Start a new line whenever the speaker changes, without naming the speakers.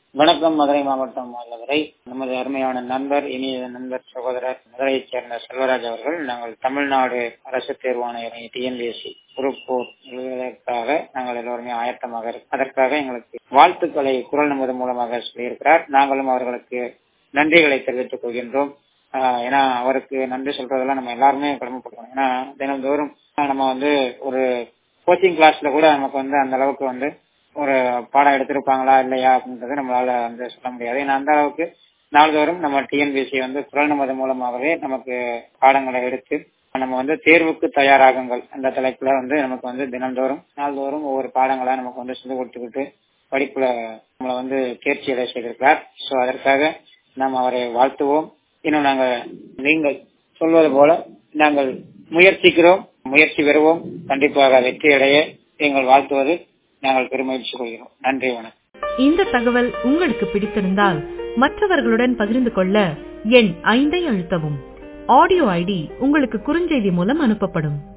வணக்கம் மதுரை மாவட்டம் உள்ளவரை நமது அருமையான நண்பர் இனிய நண்பர் சகோதரர் மதுரையைச் சேர்ந்த செல்வராஜ் அவர்கள் நாங்கள் தமிழ்நாடு அரசு தேர்வாணைய டிஎன்பிஎஸ்சி குரூப் போர் எழுதுவதற்காக நாங்கள் எல்லோருமே ஆயத்தமாக இருக்கோம் அதற்காக எங்களுக்கு வாழ்த்துக்களை குரல் நமது மூலமாக சொல்லியிருக்கிறார் நாங்களும் அவர்களுக்கு நன்றிகளை தெரிவித்துக் கொள்கின்றோம் ஆஹ் ஏன்னா அவருக்கு நன்றி சொல்றதெல்லாம் நம்ம எல்லாருமே கடமைப்படுறோம் ஏன்னா தினந்தோறும் நம்ம வந்து ஒரு கோச்சிங் கிளாஸ்ல கூட நமக்கு வந்து அந்த அளவுக்கு வந்து ஒரு பாடம் எடுத்திருப்பாங்களா இல்லையா அப்படின்றது நம்மளால வந்து சொல்ல முடியாது ஏன்னா அந்த அளவுக்கு நாள்தோறும் நம்ம டிஎன்பிசி வந்து குரல் நமது மூலமாகவே நமக்கு பாடங்களை எடுத்து நம்ம வந்து தேர்வுக்கு தயாராகுங்கள் அந்த தலைப்புல வந்து நமக்கு வந்து தினந்தோறும் நாள்தோறும் ஒவ்வொரு பாடங்களா நமக்கு வந்து சொல்லி கொடுத்துக்கிட்டு படிப்புல நம்மளை வந்து தேர்ச்சி அடைய செய்திருக்கிறார் சோ அதற்காக நாம் அவரை வாழ்த்துவோம் இன்னும் நாங்க நீங்கள் சொல்வது போல நாங்கள் முயற்சிக்கிறோம் முயற்சி பெறுவோம் கண்டிப்பாக வெற்றி அடைய எங்கள் வாழ்த்துவது நாங்கள் பெருமகிழ்ச்சி கொள்கிறோம் நன்றி வணக்கம்
இந்த தகவல் உங்களுக்கு பிடித்திருந்தால் மற்றவர்களுடன் பகிர்ந்து கொள்ள எண் ஐந்தை அழுத்தவும் ஆடியோ ஐடி உங்களுக்கு குறுஞ்செய்தி மூலம் அனுப்பப்படும்